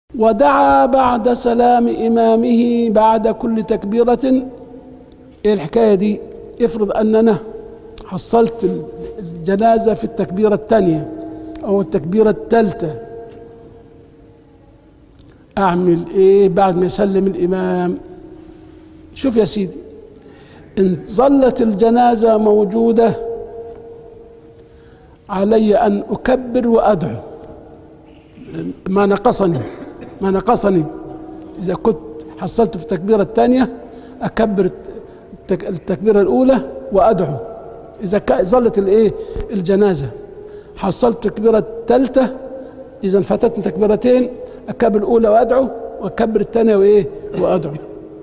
ودعا بعد سلام إمامه بعد كل تكبيرة إيه الحكاية دي افرض أننا حصلت الجنازة في التكبيرة الثانية أو التكبيرة الثالثة أعمل إيه بعد ما يسلم الإمام شوف يا سيدي إن ظلت الجنازة موجودة علي أن أكبر وأدعو ما نقصني ما نقصني إذا كنت حصلت في التكبيرة الثانية أكبر التكبيرة الأولى وأدعو إذا ظلت الإيه الجنازة حصلت التكبيرة الثالثة إذا فاتتني تكبيرتين أكبر الأولى وأدعو وأكبر الثانية وإيه وأدعو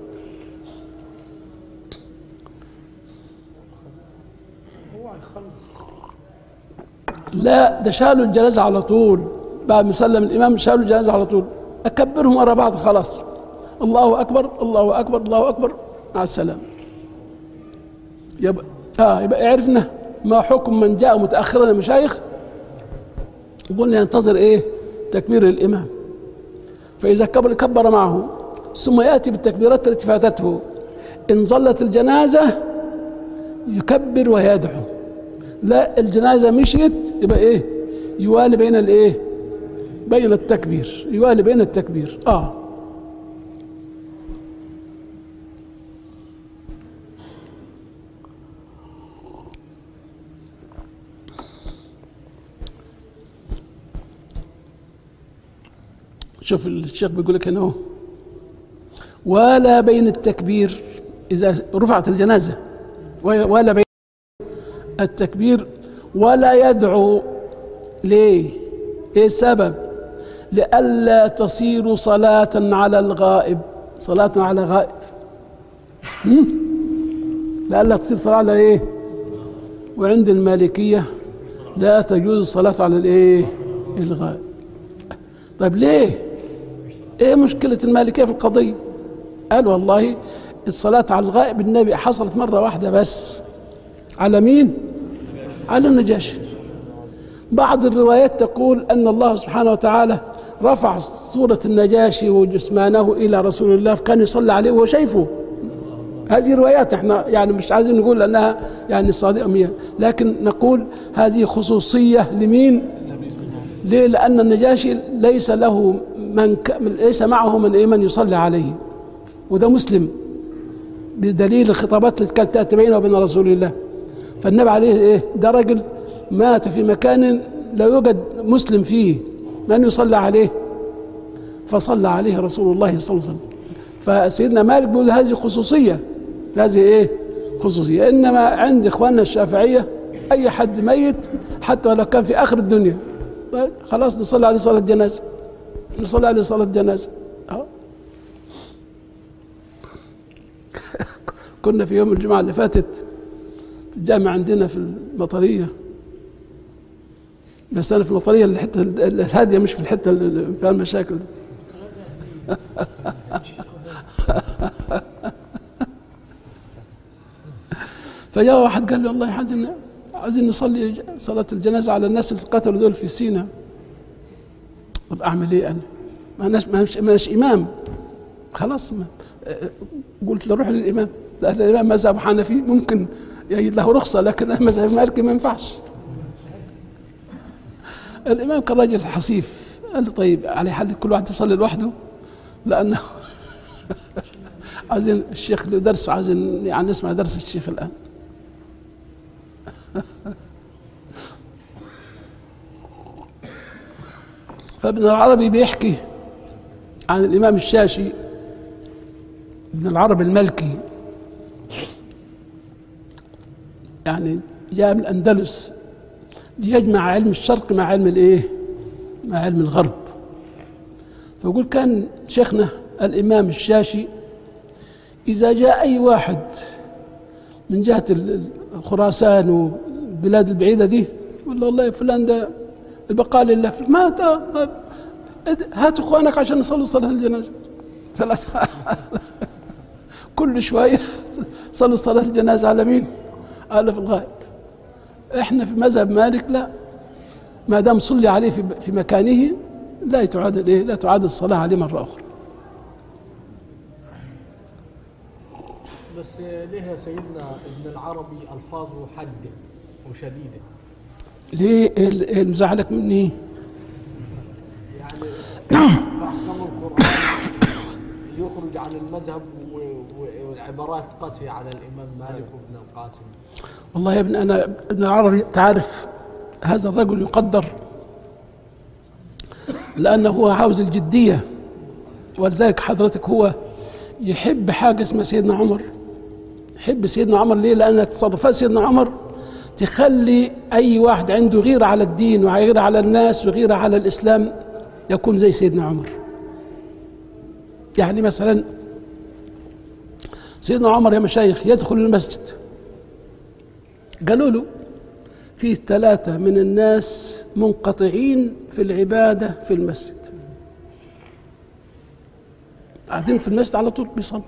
لا ده شالوا الجنازة على طول بعد ما سلم الإمام شالوا الجنازة على طول أكبرهم ورا بعض خلاص الله أكبر الله أكبر الله أكبر مع السلامة يبقى آه يبقى عرفنا ما حكم من جاء متأخرا المشايخ قلنا ينتظر إيه تكبير الإمام فإذا كبر كبر معه ثم يأتي بالتكبيرات التي فاتته إن ظلت الجنازة يكبر ويدعو لا الجنازة مشيت يبقى إيه يوالي بين الإيه بين التكبير يوالي بين التكبير آه شوف الشيخ بيقول لك هنا ولا بين التكبير إذا رفعت الجنازة ولا بين التكبير ولا يدعو ليه ايه السبب لئلا تصير صلاة على الغائب صلاة على غائب لئلا تصير صلاة على ايه وعند المالكية لا تجوز الصلاة على الايه الغائب طيب ليه ايه مشكلة المالكية في القضية قال والله الصلاة على الغائب النبي حصلت مرة واحدة بس على مين على النجاشي بعض الروايات تقول أن الله سبحانه وتعالى رفع صورة النجاشي وجسمانه إلى رسول الله فكان يصلي عليه وهو شايفه هذه روايات احنا يعني مش عايزين نقول انها يعني صادقه مية لكن نقول هذه خصوصيه لمين؟ ليه؟ لان النجاشي ليس له من ك... ليس معه من ايه من يصلي عليه وده مسلم بدليل الخطابات التي كانت تاتي بينه وبين رسول الله فالنبي عليه ايه ده رجل مات في مكان لا يوجد مسلم فيه من يصلى عليه فصلى عليه رسول الله صلى الله عليه وسلم فسيدنا مالك بيقول هذه خصوصيه هذه ايه خصوصيه انما عند اخواننا الشافعيه اي حد ميت حتى ولو كان في اخر الدنيا طيب خلاص نصلي عليه صلاه جنازه نصلي عليه صلاه جنازه أه. كنا في يوم الجمعه اللي فاتت في الجامعه عندنا في المطريه بس انا في المطريه الحته الهاديه مش في الحته اللي فيها المشاكل دي فجاء واحد قال لي والله عايزين عايزين نصلي صلاة الجنازة على الناس اللي قتلوا دول في سينا طب أعمل إيه أنا؟ ما أناش ما أناش إمام خلاص ما قلت له روح للإمام لا الإمام مذهب حنفي ممكن يجد له رخصة لكن المذهب المالكي ما ينفعش الإمام كان راجل حصيف قال له طيب على حل كل واحد يصلي لوحده لأنه عايزين الشيخ له درس عايزين يعني نسمع درس الشيخ الآن فابن العربي بيحكي عن الإمام الشاشي ابن العربي الملكي يعني جاء من الأندلس ليجمع علم الشرق مع علم الإيه؟ مع علم الغرب فيقول كان شيخنا الإمام الشاشي إذا جاء أي واحد من جهة خراسان والبلاد البعيدة دي يقول له والله فلان ده البقاء لله مات طيب هات اخوانك عشان يصلوا صلاة الجنازة صلاة كل شوية صلوا صلاة الجنازة على مين؟ على في الغائب احنا في مذهب مالك لا ما دام صلي عليه في في مكانه لا تعاد ايه لا تعاد الصلاه عليه مره اخرى بس ليه يا سيدنا ابن العربي الفاظه حاده وشديده ليه إيه ال- إيه مزعلك مني يعني في احكام القران يخرج عن المذهب و- و- والعبارات قاسيه على الامام مالك وابن القاسم والله يا ابن انا ابن العربي تعرف هذا الرجل يقدر لانه هو عاوز الجديه ولذلك حضرتك هو يحب حاجه اسمها سيدنا عمر يحب سيدنا عمر ليه؟ لان تصرفات سيدنا عمر تخلي اي واحد عنده غيره على الدين وغيره على الناس وغيره على الاسلام يكون زي سيدنا عمر يعني مثلا سيدنا عمر يا مشايخ يدخل المسجد قالوا له في ثلاثة من الناس منقطعين في العبادة في المسجد قاعدين في المسجد على طول بيصلوا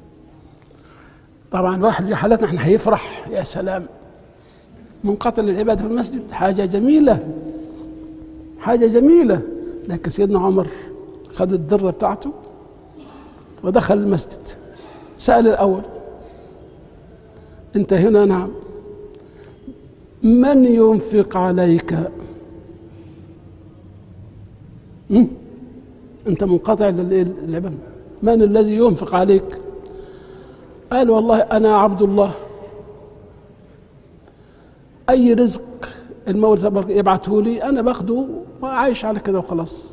طبعا واحد زي حالتنا احنا هيفرح يا سلام منقطع للعبادة في المسجد حاجة جميلة حاجة جميلة لكن سيدنا عمر خد الدرة بتاعته ودخل المسجد سأل الأول أنت هنا نعم من ينفق عليك م? أنت منقطع للعبادة من الذي ينفق عليك قال والله أنا عبد الله أي رزق المولى تبارك يبعثه لي أنا باخده وعايش على كده وخلاص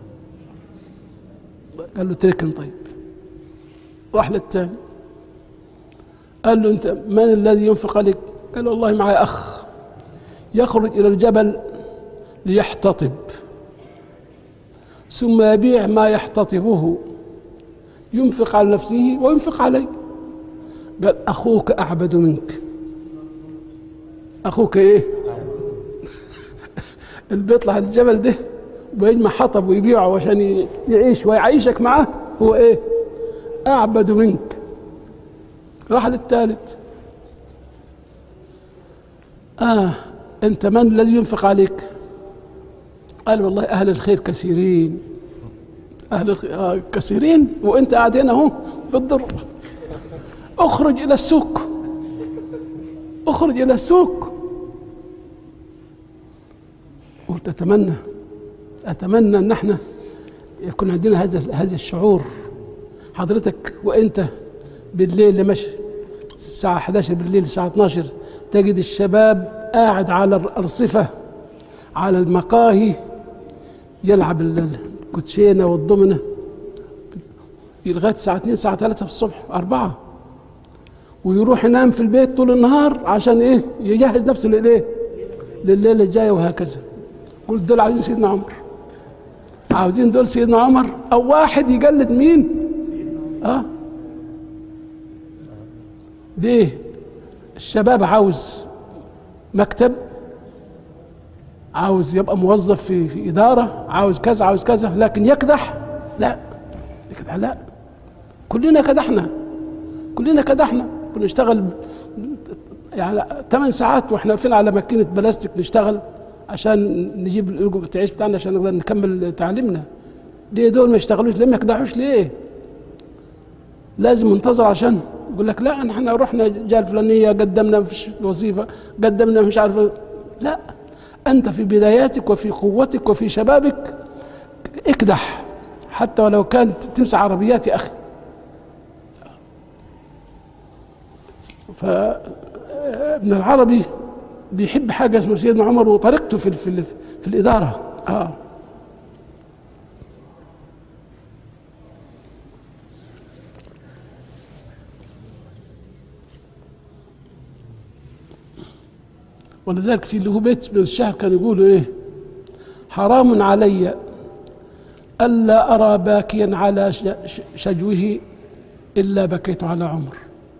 قال له تركن طيب راح للتاني قال له أنت من الذي ينفق عليك قال له والله معي أخ يخرج إلى الجبل ليحتطب ثم يبيع ما يحتطبه ينفق على نفسه وينفق عليه قال أخوك أعبد منك أخوك إيه اللي بيطلع الجبل ده ويجمع حطب ويبيعه عشان يعيش ويعيشك معاه هو إيه أعبد منك راح للثالث آه أنت من الذي ينفق عليك قال والله أهل الخير كثيرين أهل الخير آه كثيرين وأنت قاعد هنا أهو بالضر اخرج إلى السوق اخرج إلى السوق قلت أتمنى أتمنى أن احنا يكون عندنا هذا هذا الشعور حضرتك وأنت بالليل لمشي الساعة 11 بالليل الساعة 12 تجد الشباب قاعد على الأرصفة على المقاهي يلعب الكوتشينة والضمنة لغاية الساعة 2 الساعة 3 في الصبح 4 ويروح ينام في البيت طول النهار عشان ايه يجهز نفسه للايه لليلة الجاية وهكذا قلت دول عاوزين سيدنا عمر عاوزين دول سيدنا عمر او واحد يقلد مين اه ليه الشباب عاوز مكتب عاوز يبقى موظف في في اداره عاوز كذا عاوز كذا لكن يكدح لا يكدح لا كلنا كدحنا كلنا كدحنا بنشتغل يعني 8 ساعات واحنا واقفين على ماكينه بلاستيك نشتغل عشان نجيب العيش بتاعنا عشان نقدر نكمل تعليمنا ليه دول ما يشتغلوش ليه ما يكدحوش ليه لازم منتظر عشان يقول لك لا احنا رحنا جهه الفلانيه قدمنا مفيش وظيفه قدمنا مش عارف لا انت في بداياتك وفي قوتك وفي شبابك اكدح حتى ولو كانت تمسح عربيات يا اخي فابن العربي بيحب حاجه اسمها سيدنا عمر وطريقته في في, في الاداره اه ولذلك في اللي هو بيت من الشهر كانوا يقولوا ايه حرام علي ألا أرى باكيا على شجوه إلا بكيت على عمر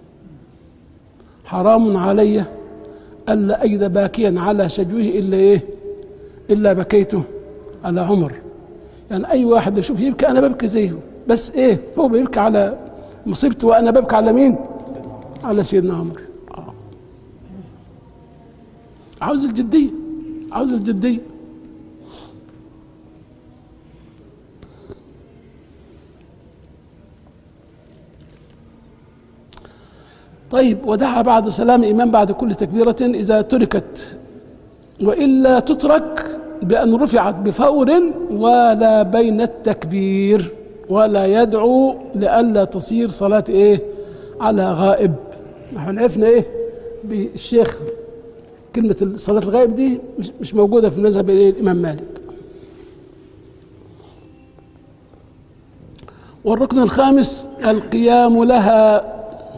حرام علي ألا أجد باكيا على شجوه إلا إيه إلا بكيته على عمر يعني أي واحد يشوف يبكي أنا ببكي زيه بس إيه هو بيبكي على مصيبته وأنا ببكي على مين على سيدنا عمر آه. عاوز الجدية عاوز الجدية طيب ودعا بعد سلام الإمام بعد كل تكبيرة إذا تركت وإلا تترك بأن رفعت بفور ولا بين التكبير ولا يدعو لئلا تصير صلاة إيه على غائب نحن عرفنا إيه بالشيخ كلمة صلاة الغائب دي مش, مش موجودة في مذهب إيه الإمام مالك والركن الخامس القيام لها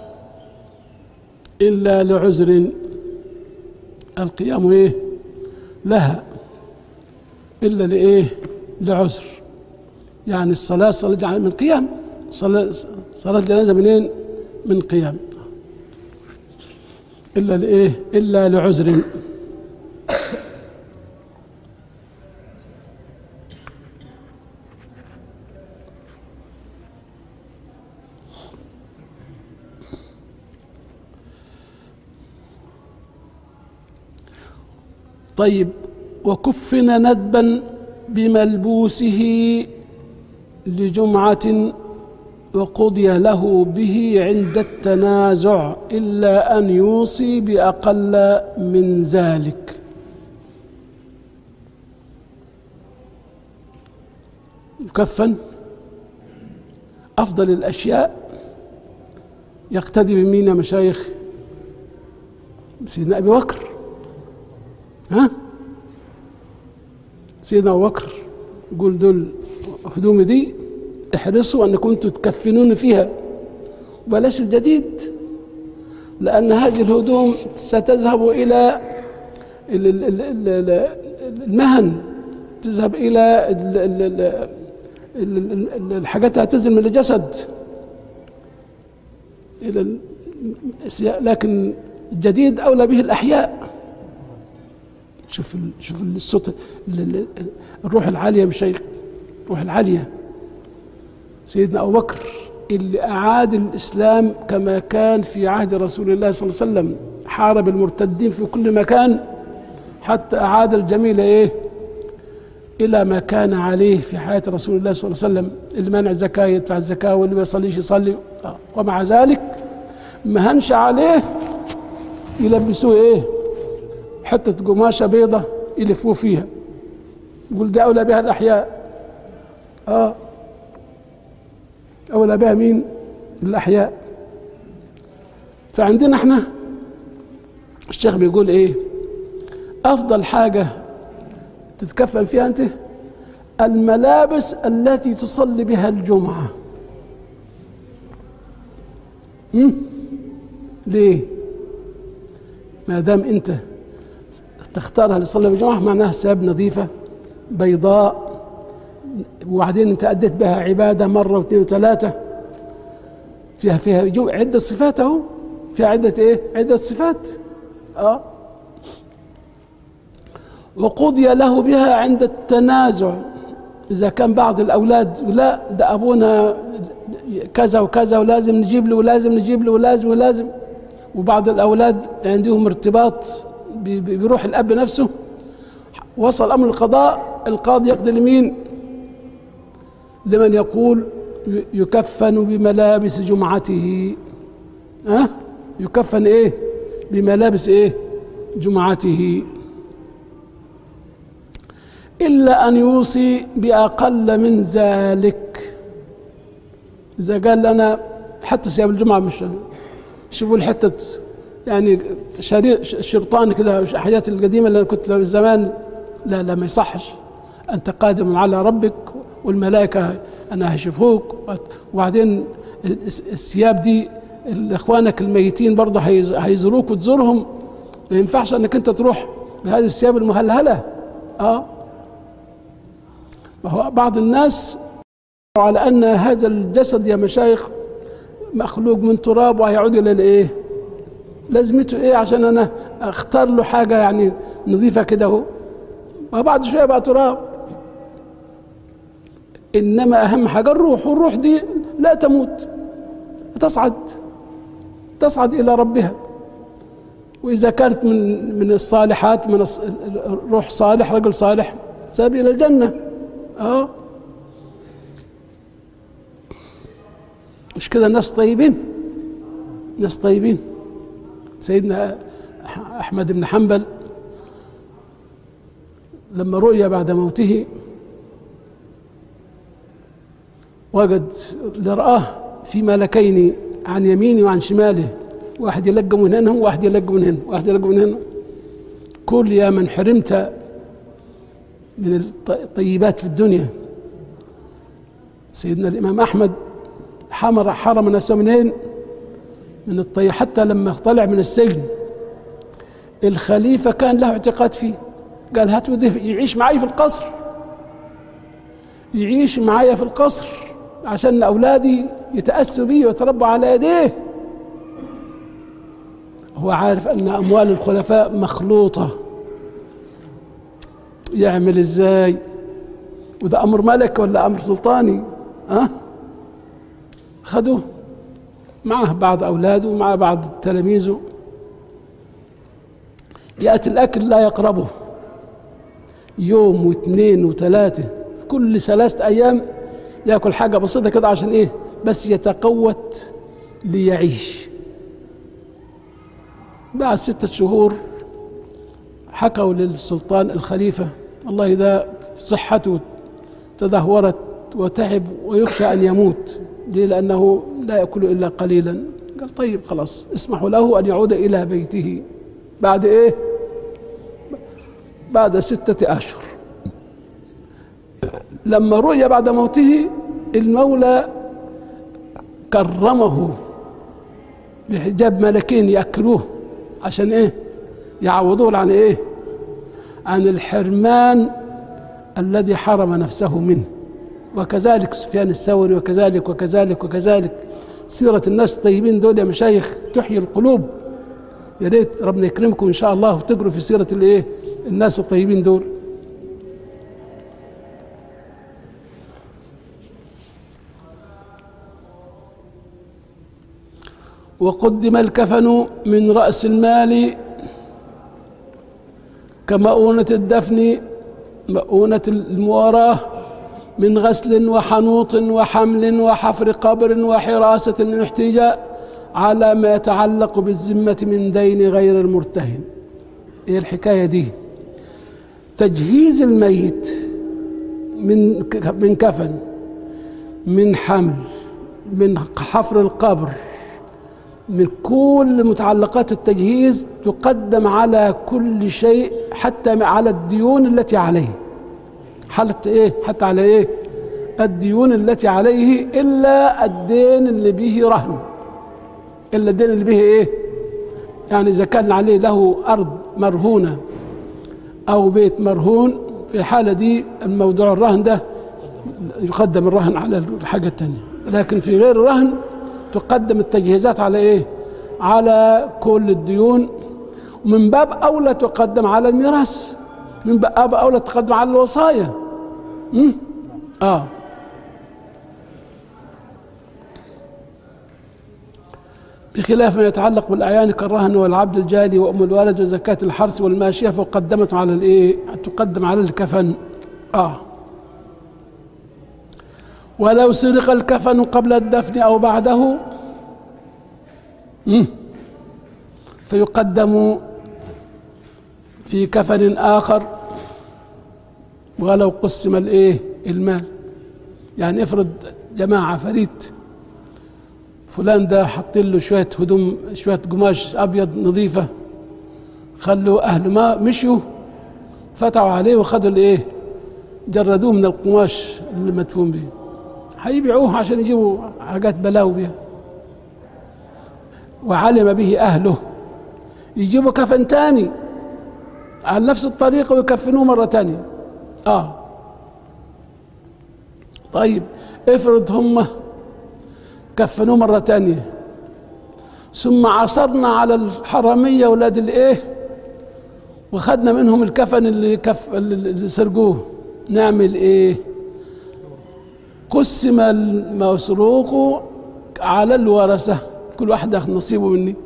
إلا لعذر القيام إيه لها إلا لإيه لعذر يعني الصلاة صلاة من قيام صلاة صلاة الجنازة منين من قيام إلا لإيه إلا لعذر طيب وكفن ندبا بملبوسه لجمعة وقضي له به عند التنازع إلا أن يوصي بأقل من ذلك يكفن أفضل الأشياء يقتدي بمين يا مشايخ سيدنا أبي بكر ها سيدنا أبو بكر يقول دول هدومي دي احرصوا أنكم تكفنون فيها بلاش الجديد لأن هذه الهدوم ستذهب إلى المهن تذهب إلى الحاجات هتنزل من الجسد إلى لكن الجديد أولى به الأحياء شوف شوف الصوت الروح العالية مش الروح العالية سيدنا أبو بكر اللي أعاد الإسلام كما كان في عهد رسول الله صلى الله عليه وسلم حارب المرتدين في كل مكان حتى أعاد الجميل إيه إلى ما كان عليه في حياة رسول الله صلى الله عليه وسلم اللي منع الزكاة يدفع الزكاة واللي ما يصليش يصلي ومع ذلك ما هنش عليه يلبسوه إيه حتة قماشة بيضة يلفوه فيها يقول ده أولى بها الأحياء آه أولى بها مين الأحياء فعندنا احنا الشيخ بيقول ايه أفضل حاجة تتكفن فيها أنت الملابس التي تصلي بها الجمعة م? ليه ما دام أنت تختارها لصلاة الجمعة معناها ثياب نظيفة بيضاء وبعدين انت اديت بها عباده مره واثنين وثلاثه فيها فيها عده صفات اهو فيها عده ايه؟ عده صفات اه وقضي له بها عند التنازع اذا كان بعض الاولاد لا ده ابونا كذا وكذا ولازم نجيب له ولازم نجيب له ولازم ولازم وبعض الاولاد عندهم ارتباط بيروح الاب نفسه وصل امر القضاء القاضي يقضي لمين؟ لمن يقول يكفن بملابس جمعته أه؟ يكفن ايه بملابس ايه جمعته إلا أن يوصي بأقل من ذلك إذا قال لنا حتى ثياب الجمعة مش شوفوا الحتة يعني شرطان كده الحاجات القديمة اللي كنت زمان لا لا ما يصحش أنت قادم على ربك والملائكة أنا هشوفوك وبعدين الثياب دي إخوانك الميتين برضه هيزوروك وتزورهم ما ينفعش أنك أنت تروح بهذه الثياب المهلهلة آه وهو بعض الناس على أن هذا الجسد يا مشايخ مخلوق من تراب وهيعود إلى الإيه؟ لازمته إيه عشان أنا أختار له حاجة يعني نظيفة كده أهو وبعد شوية بقى تراب إنما أهم حاجة الروح والروح دي لا تموت تصعد تصعد إلى ربها وإذا كانت من من الصالحات من روح صالح رجل صالح ساب إلى الجنة أه مش كده ناس طيبين ناس طيبين سيدنا أحمد بن حنبل لما رؤي بعد موته وجد رآه في ملكين عن يمينه وعن شماله واحد يلقى من هنا واحد يلقى من هنا واحد يلقى من هنا كل يا من حرمت من الطيبات في الدنيا سيدنا الإمام أحمد حمر حرم نفسه منين من الطيب حتى لما طلع من السجن الخليفة كان له اعتقاد فيه قال هاتوا ده يعيش معي في القصر يعيش معي في القصر عشان أولادي يتأسوا بي ويتربوا على يديه هو عارف أن أموال الخلفاء مخلوطة يعمل إزاي وده أمر ملك ولا أمر سلطاني ها أه؟ خدوه معه بعض أولاده ومع بعض تلاميذه يأتي الأكل لا يقربه يوم واثنين وثلاثة في كل ثلاثة أيام يأكل حاجة بسيطة كده عشان إيه بس يتقوت ليعيش بعد ستة شهور حكوا للسلطان الخليفة والله ده صحته تدهورت وتعب ويخشى أن يموت ليه لأنه لا يأكل إلا قليلا قال طيب خلاص اسمحوا له أن يعود إلى بيته بعد إيه بعد ستة أشهر لما رؤي بعد موته المولى كرمه بحجاب ملكين يأكلوه عشان إيه يعوضوه عن إيه عن الحرمان الذي حرم نفسه منه وكذلك سفيان الثوري وكذلك وكذلك وكذلك سيرة الناس الطيبين دول يا مشايخ تحيي القلوب يا ريت ربنا يكرمكم ان شاء الله وتقروا في سيرة الايه الناس الطيبين دول وقدم الكفن من رأس المال كمؤونة الدفن مؤونة المواراة من غسل وحنوط وحمل وحفر قبر وحراسة احتج على ما يتعلق بالذمة من دين غير المرتهن ايه الحكاية دي تجهيز الميت من من كفن من حمل من حفر القبر من كل متعلقات التجهيز تقدم على كل شيء حتى على الديون التي عليه حتى ايه حتى على ايه الديون التي عليه الا الدين اللي به رهن الا الدين اللي به ايه يعني اذا كان عليه له ارض مرهونه او بيت مرهون في الحاله دي الموضوع الرهن ده يقدم الرهن على الحاجه الثانيه لكن في غير الرهن تقدم التجهيزات على ايه على كل الديون ومن باب اولى تقدم على الميراث من باب اولى تقدم على الوصايا امم اه بخلاف ما يتعلق بالاعيان كالرهن والعبد الجالي وام الولد وزكاه الحرث والماشيه فقدمت على الايه تقدم على الكفن اه ولو سرق الكفن قبل الدفن او بعده مم. فيقدم في كفن اخر ولو قسم الايه المال يعني افرض جماعه فريد فلان ده حاطين له شويه هدوم شويه قماش ابيض نظيفه خلوا اهله ما مشوا فتحوا عليه وخدوا الايه جردوه من القماش اللي مدفون به هيبيعوه عشان يجيبوا حاجات بلاو بها وعلم به اهله يجيبوا كفن تاني على نفس الطريقة ويكفنوه مرة تانية اه طيب افرض هم كفنوه مرة تانية ثم عصرنا على الحرامية ولاد الايه وخدنا منهم الكفن اللي كف اللي سرقوه نعمل ايه قسم المسروق على الورثة كل واحد ياخذ نصيبه مني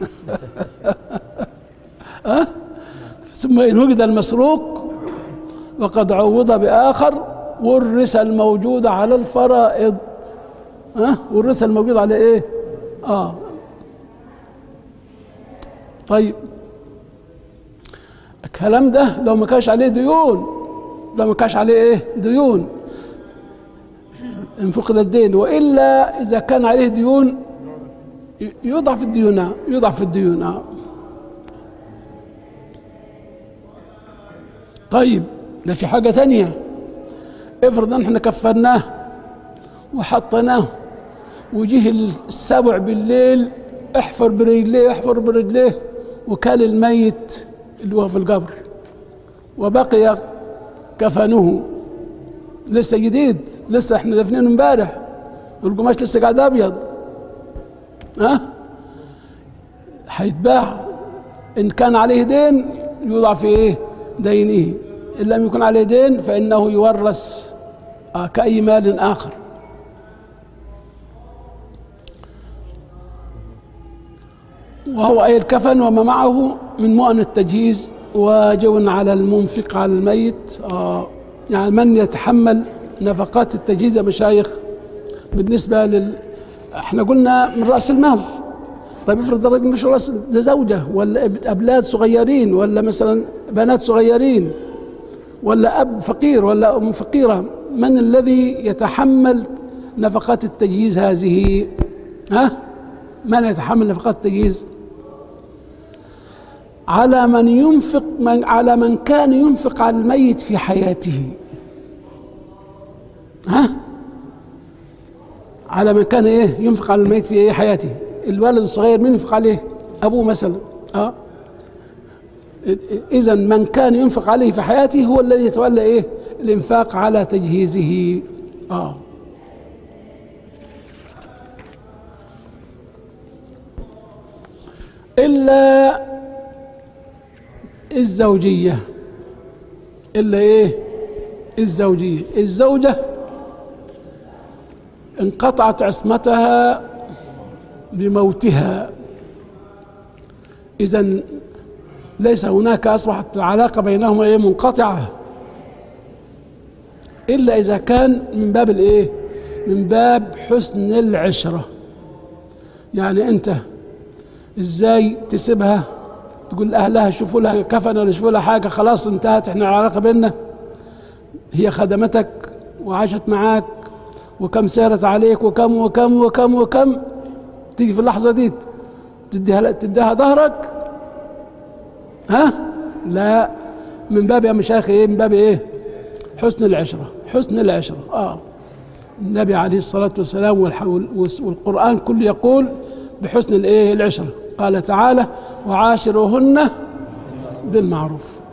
أه؟ ثم إن وجد المسروق وقد عوض بآخر ورث الموجود على الفرائض ها أه؟ ورث الموجود على إيه؟ آه طيب الكلام ده لو ما كانش عليه ديون لو ما كانش عليه ايه ديون ان فقد الدين والا اذا كان عليه ديون ي- يوضع في الديون آه، يوضع في الديون آه. طيب ده في حاجة تانية افرض ان احنا كفرناه وحطيناه وجيه السبع بالليل احفر برجليه احفر برجليه وكال الميت اللي هو في القبر وبقي كفنه لسه جديد لسه احنا دفنينه امبارح والقماش لسه قاعد ابيض ها هيتباع ان كان عليه دين يوضع في ايه دينه ان لم يكن عليه دين فانه يورث آه كاي مال اخر وهو أي الكفن وما معه من مؤن التجهيز واجب على المنفق على الميت آه يعني من يتحمل نفقات التجهيز يا مشايخ بالنسبة لل احنا قلنا من رأس المال طيب افرض الرجل مش رأس ده زوجة ولا أب- أولاد صغيرين ولا مثلا بنات صغيرين ولا أب فقير ولا أم فقيرة من الذي يتحمل نفقات التجهيز هذه ها من يتحمل نفقات التجهيز على من ينفق من على من كان ينفق على الميت في حياته ها على من كان ايه ينفق على الميت في ايه حياته الولد الصغير مين ينفق عليه ابوه مثلا اه اذا من كان ينفق عليه في حياته هو الذي يتولى ايه الانفاق على تجهيزه اه إلا الزوجية إلا إيه الزوجية الزوجة انقطعت عصمتها بموتها إذا ليس هناك أصبحت العلاقة بينهما إيه منقطعة إلا إذا كان من باب الإيه من باب حسن العشرة يعني أنت ازاي تسيبها تقول لاهلها شوفوا لها كفن ولا شوفوا لها حاجه خلاص انتهت احنا العلاقه بيننا هي خدمتك وعاشت معاك وكم سارت عليك وكم وكم وكم وكم تيجي في اللحظه دي تديها تديها ظهرك ها لا من باب يا مشايخ ايه من باب ايه حسن العشره حسن العشره اه النبي عليه الصلاه والسلام والح- والقران كله يقول بحسن الايه العشره قال تعالى وعاشروهن بالمعروف